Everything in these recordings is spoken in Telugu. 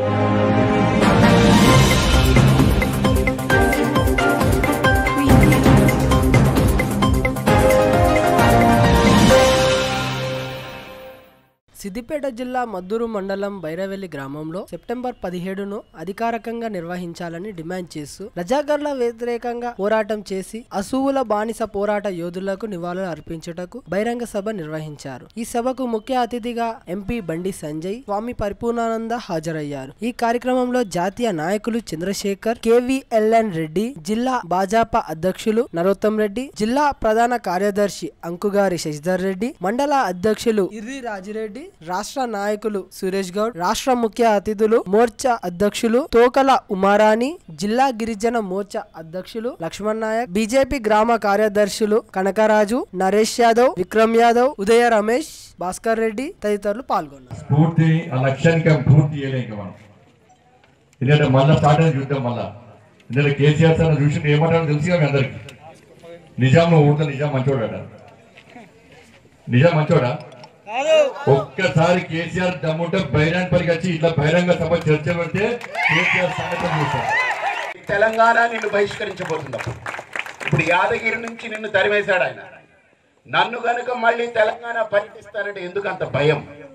సిద్దిపేట జిల్లా మద్దూరు మండలం బైరవెల్లి గ్రామంలో సెప్టెంబర్ పదిహేడును అధికారికంగా నిర్వహించాలని డిమాండ్ చేస్తూ రజాగర్ల వ్యతిరేకంగా పోరాటం చేసి అసువుల బానిస పోరాట యోధులకు నివాళులు అర్పించుటకు బహిరంగ సభ నిర్వహించారు ఈ సభకు ముఖ్య అతిథిగా ఎంపీ బండి సంజయ్ స్వామి పరిపూర్ణానంద హాజరయ్యారు ఈ కార్యక్రమంలో జాతీయ నాయకులు చంద్రశేఖర్ కేవీఎల్ఎన్ రెడ్డి జిల్లా భాజపా అధ్యక్షులు నరోత్తం రెడ్డి జిల్లా ప్రధాన కార్యదర్శి అంకుగారి శశిధర్ రెడ్డి మండల అధ్యక్షులు ఇర్రి రాజిరెడ్డి రాష్ట్ర నాయకులు సురేష్ గౌడ్ రాష్ట్ర ముఖ్య అతిథులు మోర్చా అధ్యక్షులు తోకల ఉమారాణి జిల్లా గిరిజన మోర్చా అధ్యక్షులు లక్ష్మణ్ నాయక్ బీజేపీ గ్రామ కార్యదర్శులు కనకరాజు నరేష్ యాదవ్ విక్రమ్ యాదవ్ ఉదయ రమేష్ భాస్కర్ రెడ్డి తదితరులు పాల్గొన్నారు స్ఫూర్తి ఆ లక్ష్యానికి పూర్తి చేయలేం ఇంకా మనం ఎందుకంటే మళ్ళా స్టార్ట్ అని చూద్దాం మళ్ళా ఎందుకంటే కేసీఆర్ సార్ చూసి ఏమంటారో తెలుసుగా మీ అందరికి నిజాంలో ఊరితో నిజాం మంచోడట నిజాం మంచోడా ఒక్కసారి కేసీఆర్ దమ్ముంటే బహిరంగపల్లికి వచ్చి ఇట్లా బహిరంగ సభ చర్చ పెడితే కేసీఆర్ సంగతం చూస్తారు తెలంగాణ నిన్ను బహిష్కరించబోతుంది అప్పుడు. ఇప్పుడు యాదగిరి నుంచి నిన్ను తరిమేశాడు ఆయన నన్ను గనుక మళ్ళీ తెలంగాణ పర్యటిస్తానంటే ఎందుకు అంత భయం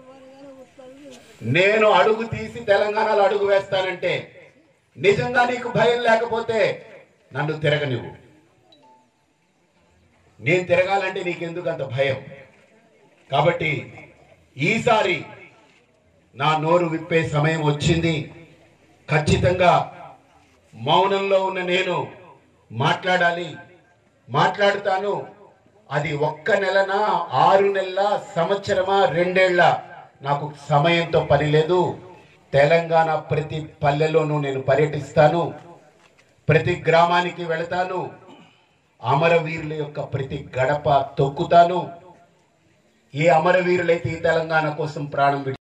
నేను అడుగు తీసి తెలంగాణలో అడుగు వేస్తానంటే నిజంగా నీకు భయం లేకపోతే నన్ను తిరగనివ్వు నేను తిరగాలంటే నీకెందుకు అంత భయం కాబట్టి ఈసారి నా నోరు విప్పే సమయం వచ్చింది ఖచ్చితంగా మౌనంలో ఉన్న నేను మాట్లాడాలి మాట్లాడుతాను అది ఒక్క నెలనా ఆరు నెలల సంవత్సరమా రెండేళ్ల నాకు సమయంతో పని లేదు తెలంగాణ ప్రతి పల్లెలోనూ నేను పర్యటిస్తాను ప్రతి గ్రామానికి వెళతాను అమరవీరుల యొక్క ప్రతి గడప తొక్కుతాను ఏ అమరవీరులైతే ఈ తెలంగాణ కోసం ప్రాణం విడి